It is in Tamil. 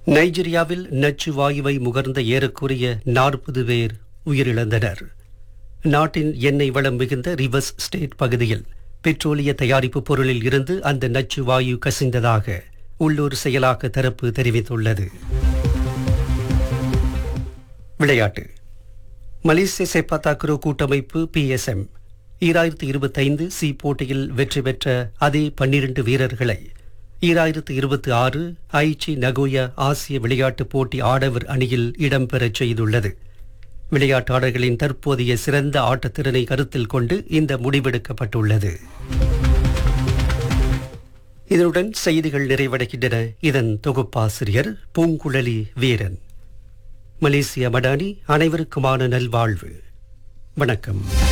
நைஜீரியாவில் நச்சு வாயுவை முகர்ந்த ஏறக்குறைய நாற்பது பேர் உயிரிழந்தனர் நாட்டின் எண்ணெய் வளம் மிகுந்த ரிவர்ஸ் ஸ்டேட் பகுதியில் பெட்ரோலிய தயாரிப்பு பொருளில் இருந்து அந்த நச்சு வாயு கசிந்ததாக உள்ளூர் செயலாக்க தரப்பு தெரிவித்துள்ளது விளையாட்டு மலேசிய செப்பாத்தாக்குரோ கூட்டமைப்பு பிஎஸ்எம் ஈராயிரத்து இருபத்தைந்து சி போட்டியில் வெற்றி பெற்ற அதே பன்னிரண்டு வீரர்களை ஈராயிரத்து இருபத்தி ஆறு ஐச்சி நகோயா ஆசிய விளையாட்டுப் போட்டி ஆடவர் அணியில் இடம்பெறச் செய்துள்ளது விளையாட்டாளர்களின் தற்போதைய சிறந்த ஆட்டத்திறனை கருத்தில் கொண்டு இந்த முடிவெடுக்கப்பட்டுள்ளது இதனுடன் செய்திகள் நிறைவடைகின்றன இதன் தொகுப்பாசிரியர் பூங்குழலி வீரன் மலேசிய மடானி அனைவருக்குமான நல்வாழ்வு வணக்கம்